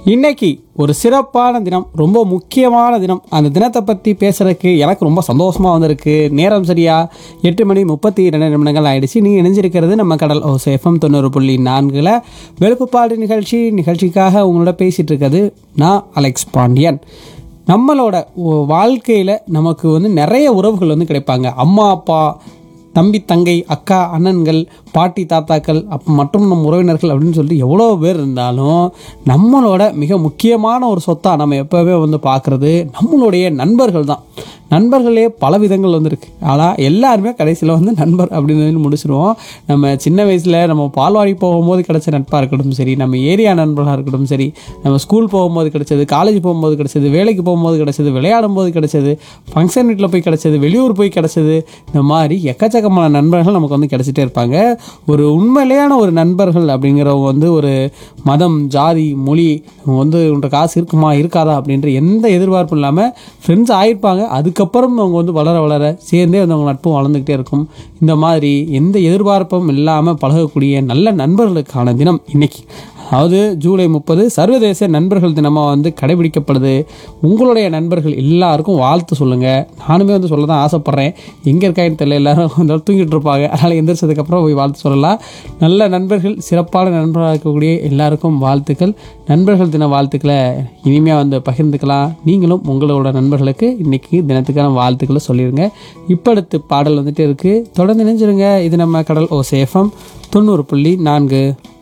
இன்னைக்கு ஒரு சிறப்பான தினம் ரொம்ப முக்கியமான தினம் அந்த தினத்தை பற்றி பேசுறதுக்கு எனக்கு ரொம்ப சந்தோஷமாக வந்திருக்கு நேரம் சரியா எட்டு மணி முப்பத்தி இரண்டு நிமிடங்கள் ஆயிடுச்சு நீங்கள் இணைஞ்சிருக்கிறது நம்ம கடல் ஓ எஃப்எம் தொண்ணூறு புள்ளி நான்கில் வெளுப்புப்பாடு நிகழ்ச்சி நிகழ்ச்சிக்காக உங்களோட பேசிகிட்டு இருக்கிறது நான் அலெக்ஸ் பாண்டியன் நம்மளோட வாழ்க்கையில் நமக்கு வந்து நிறைய உறவுகள் வந்து கிடைப்பாங்க அம்மா அப்பா தம்பி தங்கை அக்கா அண்ணன்கள் பாட்டி தாத்தாக்கள் அப் மற்றும் நம் உறவினர்கள் அப்படின்னு சொல்லிட்டு எவ்வளோ பேர் இருந்தாலும் நம்மளோட மிக முக்கியமான ஒரு சொத்தாக நம்ம எப்போவே வந்து பார்க்குறது நம்மளுடைய நண்பர்கள் தான் நண்பர்களே பல விதங்கள் வந்துருக்கு ஆனால் எல்லாருமே கடைசியில் வந்து நண்பர் அப்படின்னு சொல்லி முடிச்சிருவோம் நம்ம சின்ன வயசில் நம்ம பால்வாடி போகும்போது கிடைச்ச நட்பாக இருக்கட்டும் சரி நம்ம ஏரியா நண்பர்களாக இருக்கட்டும் சரி நம்ம ஸ்கூல் போகும்போது கிடைச்சது காலேஜ் போகும்போது கிடைச்சது வேலைக்கு போகும்போது கிடைச்சது விளையாடும் போது கிடைச்சது ஃபங்க்ஷன் வீட்டில் போய் கிடைச்சது வெளியூர் போய் கிடைச்சது இந்த மாதிரி எக்கச்சக்கமான நண்பர்கள் நமக்கு வந்து கிடைச்சிட்டே இருப்பாங்க ஒரு உண்மையிலேயான ஒரு நண்பர்கள் அப்படிங்கிறவங்க வந்து ஒரு மதம் ஜாதி மொழி அவங்க வந்து உன்கிட்ட காசு இருக்குமா இருக்காதா அப்படின்ற எந்த எதிர்பார்ப்பும் இல்லாமல் ஃப்ரெண்ட்ஸ் ஆயிருப்பாங்க அதுக்கப்புறம் அவங்க வந்து வளர வளர சேர்ந்தே வந்து அவங்க நட்பும் வளர்ந்துக்கிட்டே இருக்கும் இந்த மாதிரி எந்த எதிர்பார்ப்பும் இல்லாமல் பழகக்கூடிய நல்ல நண்பர்களுக்கான தினம் இன்னைக்கு அதாவது ஜூலை முப்பது சர்வதேச நண்பர்கள் தினமாக வந்து கடைபிடிக்கப்படுது உங்களுடைய நண்பர்கள் எல்லாருக்கும் வாழ்த்து சொல்லுங்கள் நானுமே வந்து சொல்ல தான் ஆசைப்பட்றேன் எங்கே இருக்கான்னு தெரியல எல்லாரும் வந்து தூங்கிட்டு இருப்பாங்க அதனால் எந்திரிச்சதுக்கப்புறம் போய் வாழ்த்து சொல்லலாம் நல்ல நண்பர்கள் சிறப்பான நண்பர்களாக இருக்கக்கூடிய எல்லாருக்கும் வாழ்த்துக்கள் நண்பர்கள் தின வாழ்த்துக்களை இனிமையாக வந்து பகிர்ந்துக்கலாம் நீங்களும் உங்களோட நண்பர்களுக்கு இன்னைக்கு தினத்துக்கான வாழ்த்துக்களை சொல்லிடுங்க இப்போ அடுத்து பாடல் வந்துட்டு இருக்குது தொடர்ந்து நினைஞ்சிருங்க இது நம்ம கடல் ஓ சேஃபம் தொண்ணூறு புள்ளி நான்கு